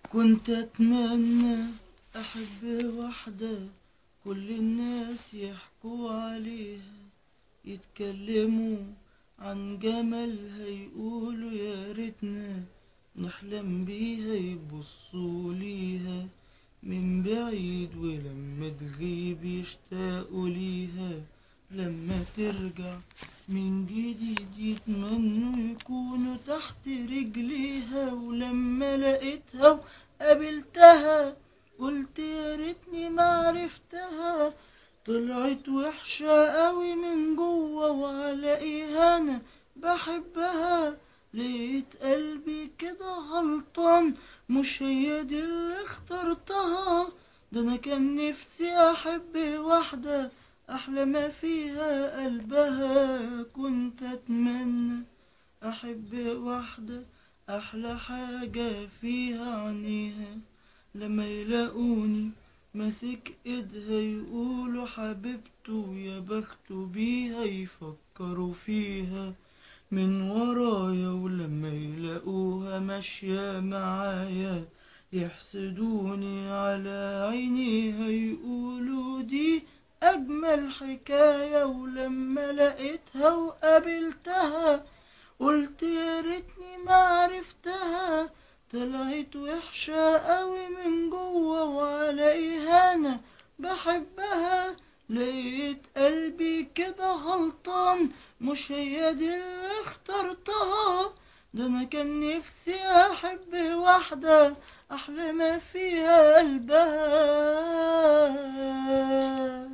كنت أتمنى أحب واحدة كل الناس يحكوا عليها يتكلموا عن جمالها يقولوا يا ريتنا نحلم بيها يبصوا ليها من بعيد ولما تغيب يشتاقوا ليها لما ترجع من جديد يتمنوا يكونوا تحت رجليها ولما لقيتها وقابلتها قلت يا ريتني ما عرفتها طلعت وحشة قوي من جوه وعلى انا بحبها لقيت قلبي كده غلطان مش هي دي اللي اخترتها ده انا كان نفسي احب واحدة احلى ما فيها قلبها كنت اتمنى احب واحدة احلى حاجة فيها عينيها لما يلاقوني ماسك ايدها يقولوا حبيبته يا بخته بيها يفكروا فيها من ورايا ولما يلاقوها ماشية معايا يحسدوني على عينيها يقولوا دي أجمل حكاية ولما لقيتها وقابلتها قلت يا ريتني ما عرفتها طلعت وحشة قوي من جوه وعلى انا بحبها لقيت قلبي كده غلطان مش هي دي اللي اخترتها ده انا كان نفسي احب واحدة احلى ما فيها قلبها